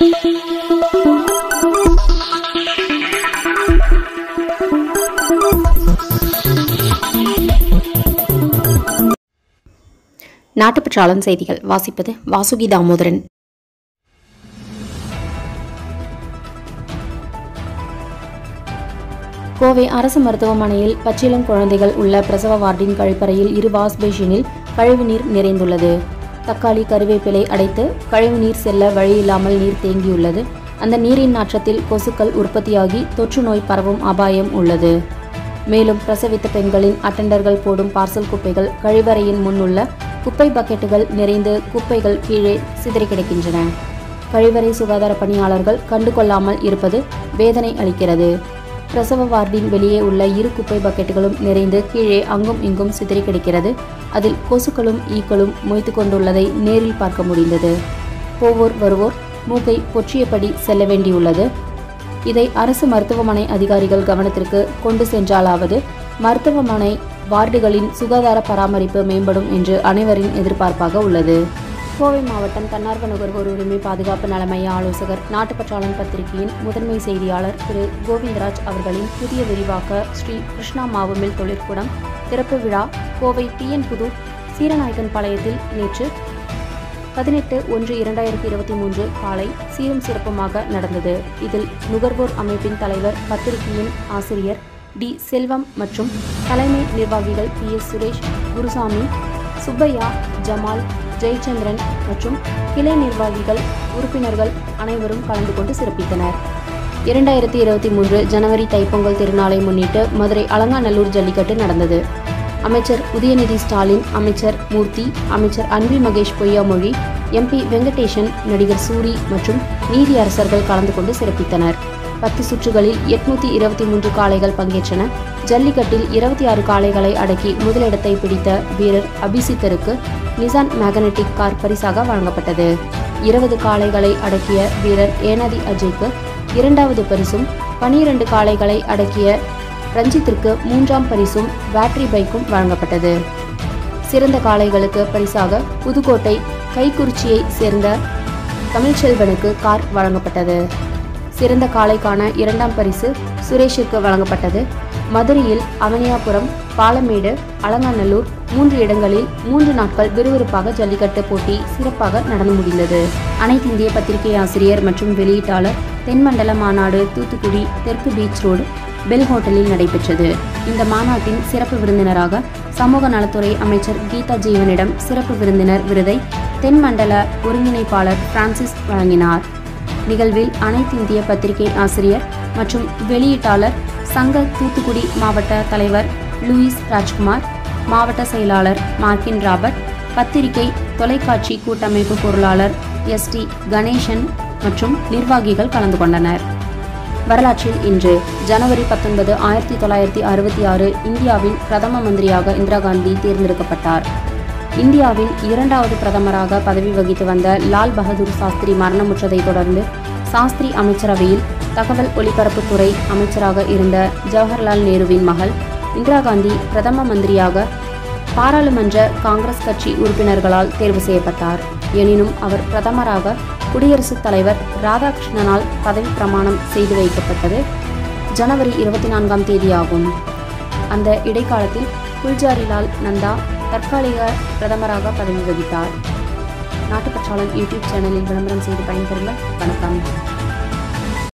நாட்டுப்பற்றாளன் செய்திகள் வாசிப்பது வாசுகி தாமோதரன் கோவை அரசு மருத்துவமனையில் பச்சிளம் குழந்தைகள் உள்ள பிரசவ வார்டின் கழிப்பறையில் இரு வாஷ் பேஷனில் கழிவுநீர் நிறைந்துள்ளது தக்காளி கருவேப்பிலை அடைத்து கழிவுநீர் செல்ல வழியில்லாமல் நீர் தேங்கியுள்ளது அந்த நீரின் நாற்றத்தில் கொசுக்கள் உற்பத்தியாகி தொற்று நோய் பரவும் அபாயம் உள்ளது மேலும் பிரசவித்த பெண்களின் அட்டெண்டர்கள் போடும் பார்சல் குப்பைகள் கழிவறையின் முன்னுள்ள குப்பை பக்கெட்டுகள் நிறைந்து குப்பைகள் கீழே சிதறி கிடக்கின்றன கழிவறை சுகாதார பணியாளர்கள் கண்டுகொள்ளாமல் இருப்பது வேதனை அளிக்கிறது பிரசவ வார்டின் வெளியே உள்ள இரு குப்பை பக்கெட்டுகளும் நிறைந்து கீழே அங்கும் இங்கும் சிதறி கிடக்கிறது அதில் கொசுக்களும் ஈக்களும் மொய்த்து கொண்டுள்ளதை நேரில் பார்க்க முடிந்தது போவோர் வருவோர் மூக்கை பொற்றியபடி செல்ல வேண்டியுள்ளது இதை அரசு மருத்துவமனை அதிகாரிகள் கவனத்திற்கு கொண்டு சென்றாலாவது மருத்துவமனை வார்டுகளின் சுகாதார பராமரிப்பு மேம்படும் என்று அனைவரின் எதிர்பார்ப்பாக உள்ளது கோவை மாவட்டம் தன்னார்வ நுகர்வோர் உரிமை பாதுகாப்பு நலமைய ஆலோசகர் நாட்டுப்பற்றாளன் பத்திரிகையின் முதன்மை செய்தியாளர் திரு கோவிந்தராஜ் அவர்களின் புதிய விரிவாக்க ஸ்ரீ கிருஷ்ணா மாவுமில் தொழிற்கூடம் திறப்பு விழா கோவை பிஎன் புதூர் சீரநாயக்கன் பாளையத்தில் நேற்று பதினெட்டு ஒன்று இரண்டாயிரத்தி இருபத்தி மூன்று காலை சீரும் சிறப்புமாக நடந்தது இதில் நுகர்வோர் அமைப்பின் தலைவர் பத்திரிகையின் ஆசிரியர் டி செல்வம் மற்றும் தலைமை நிர்வாகிகள் பி எஸ் சுரேஷ் குருசாமி சுப்பையா ஜமால் ஜெயச்சந்திரன் மற்றும் கிளை நிர்வாகிகள் உறுப்பினர்கள் அனைவரும் கலந்து கொண்டு சிறப்பித்தனர் இரண்டாயிரத்தி இருபத்தி மூன்று ஜனவரி தைப்பொங்கல் திருநாளை முன்னிட்டு மதுரை அலங்காநல்லூர் ஜல்லிக்கட்டு நடந்தது அமைச்சர் உதயநிதி ஸ்டாலின் அமைச்சர் மூர்த்தி அமைச்சர் அன்பில் மகேஷ் பொய்யாமொழி எம்பி வெங்கடேஷன் நடிகர் சூரி மற்றும் நீதி அரசர்கள் கலந்து கொண்டு சிறப்பித்தனர் பத்து சுற்றுகளில் எட்நூத்தி இருபத்தி மூன்று காளைகள் பங்கேற்றன ஜல்லிக்கட்டில் இருபத்தி ஆறு காளைகளை அடக்கி முதலிடத்தை பிடித்த வீரர் அபிசித்தருக்கு நிசான் மேக்னட்டிக் கார் பரிசாக வழங்கப்பட்டது இருபது காளைகளை அடக்கிய வீரர் ஏனாதி அஜய்க்கு இரண்டாவது பரிசும் பனிரெண்டு காளைகளை அடக்கிய ரஞ்சித்திற்கு மூன்றாம் பரிசும் பேட்டரி பைக்கும் வழங்கப்பட்டது சிறந்த காளைகளுக்கு பரிசாக புதுக்கோட்டை கைக்குறிச்சியை சேர்ந்த தமிழ்ச்செல்வனுக்கு கார் வழங்கப்பட்டது சிறந்த காளைக்கான இரண்டாம் பரிசு சுரேஷுக்கு வழங்கப்பட்டது மதுரையில் அவனியாபுரம் பாலமேடு அலங்காநல்லூர் மூன்று இடங்களில் மூன்று நாட்கள் விறுவிறுப்பாக ஜல்லிக்கட்டு போட்டி சிறப்பாக நடந்து முடிந்தது அனைத்திந்திய பத்திரிகை ஆசிரியர் மற்றும் வெளியீட்டாளர் தென்மண்டல மாநாடு தூத்துக்குடி தெற்கு பீச் ரோடு பெல் ஹோட்டலில் நடைபெற்றது இந்த மாநாட்டின் சிறப்பு விருந்தினராக சமூக நலத்துறை அமைச்சர் கீதா ஜீவனிடம் சிறப்பு விருந்தினர் விருதை தென்மண்டல ஒருங்கிணைப்பாளர் பிரான்சிஸ் வழங்கினார் நிகழ்வில் அனைத்திந்திய பத்திரிகை ஆசிரியர் மற்றும் வெளியீட்டாளர் சங்க தூத்துக்குடி மாவட்ட தலைவர் லூயிஸ் ராஜ்குமார் மாவட்ட செயலாளர் மார்க்கின் ராபர்ட் பத்திரிகை தொலைக்காட்சி கூட்டமைப்பு பொருளாளர் எஸ் டி கணேசன் மற்றும் நிர்வாகிகள் கலந்து கொண்டனர் வரலாற்றில் இன்று ஜனவரி பத்தொன்பது ஆயிரத்தி தொள்ளாயிரத்தி அறுபத்தி ஆறு இந்தியாவின் பிரதம மந்திரியாக இந்திரா காந்தி தேர்ந்தெடுக்கப்பட்டார் இந்தியாவின் இரண்டாவது பிரதமராக பதவி வகித்து வந்த லால் பகதூர் சாஸ்திரி மரணமுற்றதைத் தொடர்ந்து சாஸ்திரி அமைச்சரவையில் தகவல் ஒலிபரப்புத்துறை அமைச்சராக இருந்த ஜவஹர்லால் நேருவின் மகள் இந்திரா காந்தி பிரதம மந்திரியாக பாராளுமன்ற காங்கிரஸ் கட்சி உறுப்பினர்களால் தேர்வு செய்யப்பட்டார் எனினும் அவர் பிரதமராக குடியரசுத் தலைவர் ராதாகிருஷ்ணனால் பதவி பிரமாணம் செய்து வைக்கப்பட்டது ஜனவரி இருபத்தி நான்காம் தேதியாகும் அந்த இடைக்காலத்தில் குல்ஜாரிலால் நந்தா தற்காலிக பிரதமராக பதவி வகித்தார் நாட்டுப்பற்றாளன் யூடியூப் சேனலில் விளம்பரம் செய்து பயன்பெறுங்கள் வணக்கம்